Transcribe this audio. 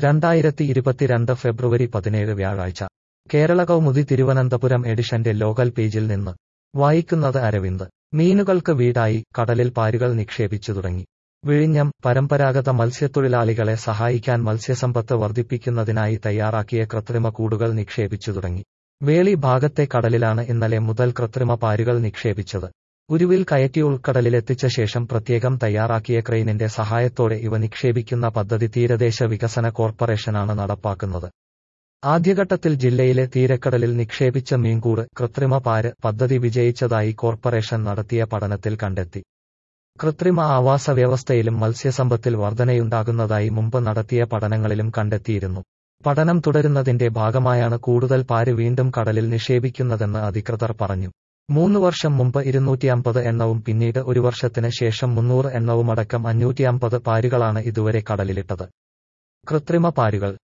രണ്ടായിരത്തി ഇരുപത്തിരണ്ട് ഫെബ്രുവരി പതിനേഴ് വ്യാഴാഴ്ച കേരള കൗമുദി തിരുവനന്തപുരം എഡിഷന്റെ ലോകൽ പേജിൽ നിന്ന് വായിക്കുന്നത് അരവിന്ദ് മീനുകൾക്ക് വീടായി കടലിൽ പാരുകൾ നിക്ഷേപിച്ചു തുടങ്ങി വിഴിഞ്ഞം പരമ്പരാഗത മത്സ്യത്തൊഴിലാളികളെ സഹായിക്കാൻ മത്സ്യസമ്പത്ത് വർദ്ധിപ്പിക്കുന്നതിനായി തയ്യാറാക്കിയ കൃത്രിമ കൂടുകൾ നിക്ഷേപിച്ചു തുടങ്ങി വേളി ഭാഗത്തെ കടലിലാണ് ഇന്നലെ മുതൽ കൃത്രിമ പാരുകൾ നിക്ഷേപിച്ചത് ഉരുവിൽ കയറ്റി ഉൾക്കടലിലെത്തിച്ച ശേഷം പ്രത്യേകം തയ്യാറാക്കിയ ക്രെയിനിന്റെ സഹായത്തോടെ ഇവ നിക്ഷേപിക്കുന്ന പദ്ധതി തീരദേശ വികസന കോർപ്പറേഷനാണ് നടപ്പാക്കുന്നത് ആദ്യഘട്ടത്തിൽ ജില്ലയിലെ തീരക്കടലിൽ നിക്ഷേപിച്ച മീൻകൂട് കൃത്രിമ പാര് പദ്ധതി വിജയിച്ചതായി കോർപ്പറേഷൻ നടത്തിയ പഠനത്തിൽ കണ്ടെത്തി കൃത്രിമ ആവാസ വ്യവസ്ഥയിലും മത്സ്യസമ്പത്തിൽ വർധനയുണ്ടാകുന്നതായി മുമ്പ് നടത്തിയ പഠനങ്ങളിലും കണ്ടെത്തിയിരുന്നു പഠനം തുടരുന്നതിന്റെ ഭാഗമായാണ് കൂടുതൽ പാര് വീണ്ടും കടലിൽ നിക്ഷേപിക്കുന്നതെന്ന് അധികൃതർ പറഞ്ഞു മൂന്ന് വർഷം മുമ്പ് ഇരുന്നൂറ്റിയമ്പത് എണ്ണവും പിന്നീട് ഒരു വർഷത്തിന് ശേഷം മുന്നൂറ് എണ്ണവുമടക്കം അഞ്ഞൂറ്റിയമ്പത് പാരുകളാണ് ഇതുവരെ കടലിലിട്ടത് കൃത്രിമ പാരുകൾ